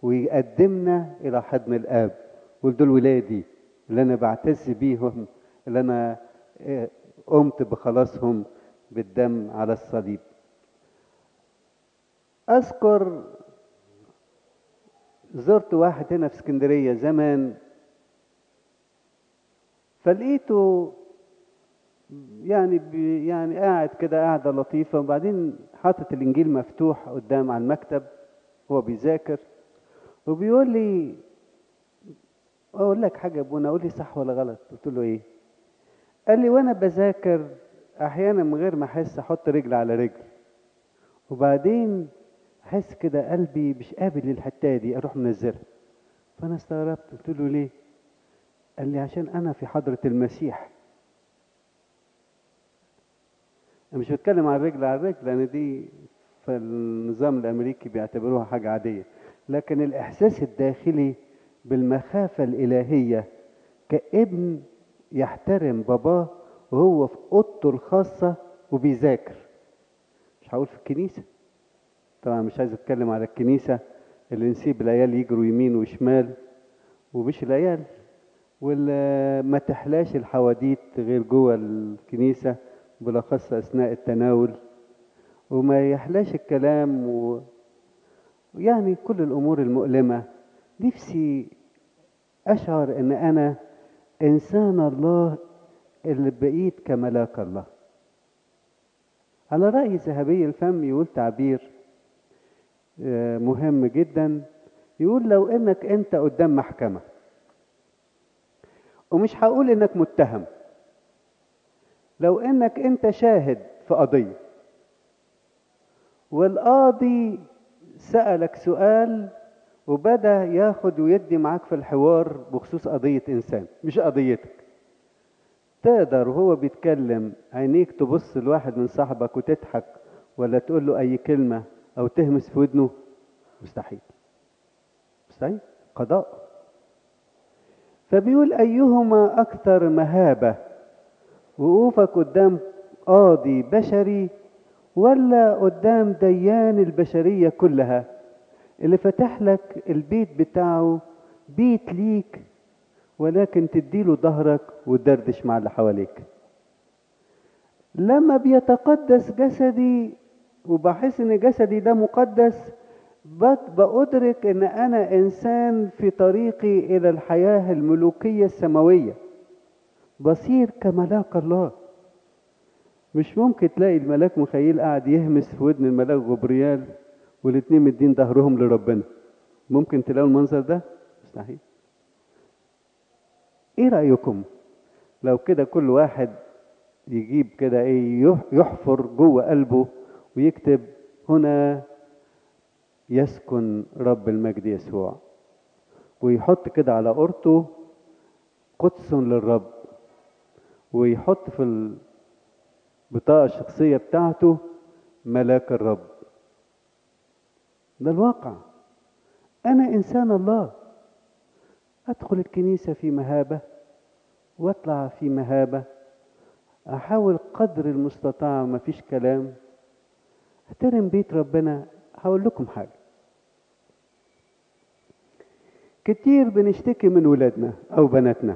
ويقدمنا الى حضن الاب يقول دول ولادي اللي انا بعتز بيهم اللي انا آه، قمت بخلاصهم بالدم على الصليب اذكر زرت واحد هنا في اسكندريه زمان فلقيته يعني بي يعني قاعد كده قاعده لطيفه وبعدين حاطط الانجيل مفتوح قدام على المكتب هو بيذاكر وبيقول لي اقول لك حاجه يا ابونا قول لي صح ولا غلط قلت له ايه قال لي وانا بذاكر احيانا من غير ما احس احط رجل على رجل وبعدين احس كده قلبي مش قابل للحته دي اروح منزلها فانا استغربت قلت له ليه قال لي عشان انا في حضره المسيح انا مش بتكلم عن الرجل على الرجل لان دي في النظام الامريكي بيعتبروها حاجه عاديه لكن الاحساس الداخلي بالمخافه الالهيه كابن يحترم باباه وهو في اوضته الخاصه وبيذاكر مش هقول في الكنيسه طبعا مش عايز اتكلم على الكنيسه اللي نسيب العيال يجروا يمين وشمال ومش العيال واللي ما تحلاش الحواديت غير جوه الكنيسه بالاخص اثناء التناول وما يحلاش الكلام و... يعني كل الامور المؤلمه نفسي اشعر ان انا انسان الله اللي بقيت كملاك الله على راي ذهبي الفم يقول تعبير آه، مهم جدا يقول لو انك انت قدام محكمه ومش هقول انك متهم لو انك انت شاهد في قضيه والقاضي سالك سؤال وبدا ياخد ويدي معاك في الحوار بخصوص قضيه انسان مش قضيتك تقدر وهو بيتكلم عينيك تبص لواحد من صاحبك وتضحك ولا تقول له اي كلمه او تهمس في ودنه مستحيل مستحيل قضاء فبيقول ايهما اكثر مهابه وقوفك قدام قاضي بشري ولا قدام ديان البشريه كلها اللي فتح لك البيت بتاعه بيت ليك ولكن تديله ظهرك وتدردش مع اللي حواليك لما بيتقدس جسدي وبحس ان جسدي ده مقدس بت- بأدرك ان انا انسان في طريقي الى الحياة الملوكية السماوية بصير كملاك الله مش ممكن تلاقي الملاك مخيل قاعد يهمس في ودن الملاك غبريال والاتنين مدين ظهرهم لربنا ممكن تلاقوا المنظر ده مستحيل ايه رأيكم لو كده كل واحد يجيب كده ايه يح- يحفر جوه قلبه ويكتب هنا يسكن رب المجد يسوع ويحط كده على قرطه قدس للرب ويحط في البطاقة الشخصية بتاعته ملاك الرب ده الواقع أنا إنسان الله أدخل الكنيسة في مهابة وأطلع في مهابة أحاول قدر المستطاع ما فيش كلام احترم بيت ربنا هقول لكم حاجة كتير بنشتكي من ولادنا أو بناتنا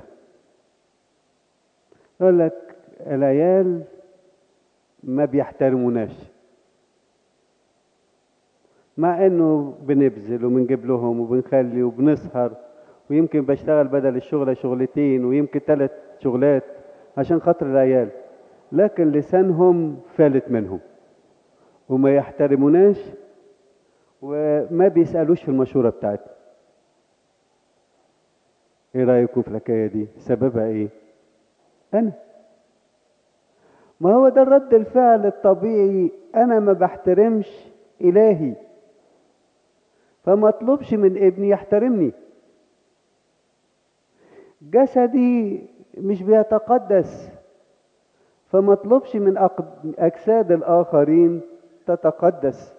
يقول لك العيال ما بيحترموناش مع انه بنبذل وبنجيب لهم وبنخلي وبنسهر ويمكن بشتغل بدل الشغلة شغلتين ويمكن ثلاث شغلات عشان خاطر العيال لكن لسانهم فالت منهم وما يحترموناش وما بيسألوش في المشورة بتاعتنا ايه رأيكم في الحكاية دي سببها ايه انا ما هو ده الرد الفعل الطبيعي انا ما بحترمش الهي فما اطلبش من ابني يحترمني جسدي مش بيتقدس فما اطلبش من أق- اجساد الاخرين تتقدس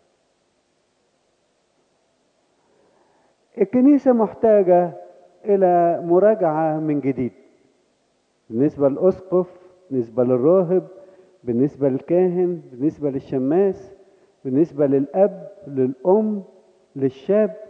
الكنيسه محتاجه الى مراجعه من جديد بالنسبه للاسقف بالنسبه للراهب بالنسبه للكاهن بالنسبه للشماس بالنسبه للاب للام للشاب